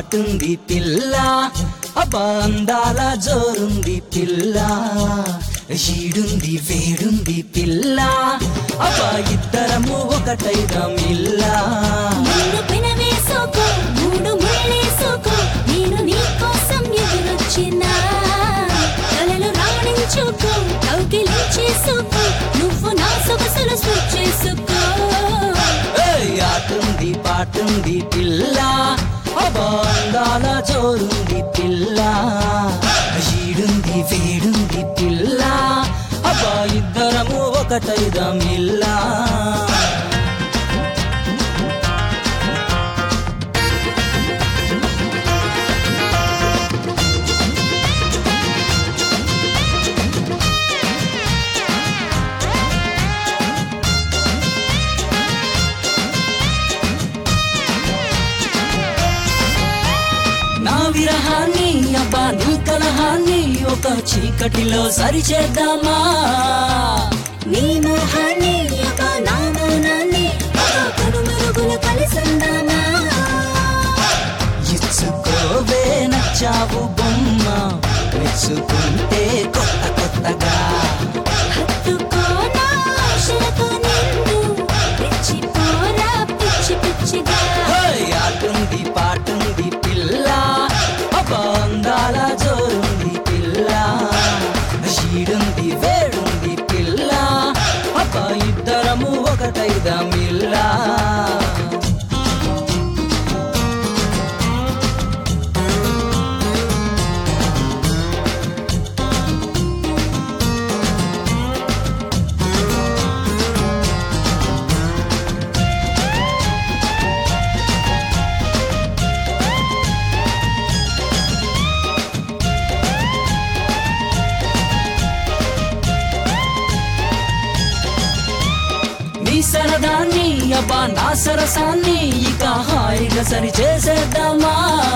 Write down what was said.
పాటుంది పిల్ల అబ్బా అందాల జోరుంది పిల్ల ఈడుంది వేడుంది పిల్ల అబ్బా ఇద్దరము ఒకటైదాం ఇల్లా ముందు పెనవేసుకో మూడు ముళ్ళేసుకో నేను నీ కోసం ఎదురొచ్చినా కలలు రాణించుకో కౌగిలించేసుకో నువ్వు నా సొగసులు స్విచ్ చేసుకో ఏయ్, ఆటుంది పాటుంది పిల్ల అబ్బా అందాల జోరుంది పిల్ల ఈడుంది వేడుంది పిల్ల అబ్బా ఇద్దరము ఒకటైదాం ఇల్లా నా విరహాన్ని అబ్బా నీ కలహాన్ని ఒక చీకటిలో సరిచేద్దామా నీ మోహాన్ని ఒక నా మౌనాన్ని ఒక కనుమరుగులు కలిసిందామా ఇచ్చుకోవే నచ్చావు బొమ్మ మెచ్చుకుంటే కొత్త కొత్తగా హత్తుకోనా ఆశలతో నిన్ను పిచ్చిపోరా పిచ్చి పిచ్చిగా హోయ్, ఆటుంది పాటుంది పిల్ల అబ్బా అందాల జోరుంది పిల్ల ఈడుంది వేడుంది పిల్ల అబ్బా ఇద్దరము ఒకటైదాం ఇల్లా నీ సరదాన్ని అబ్బా నా సరసాన్ని ఇక హాయిగా సరి చేసేద్దామా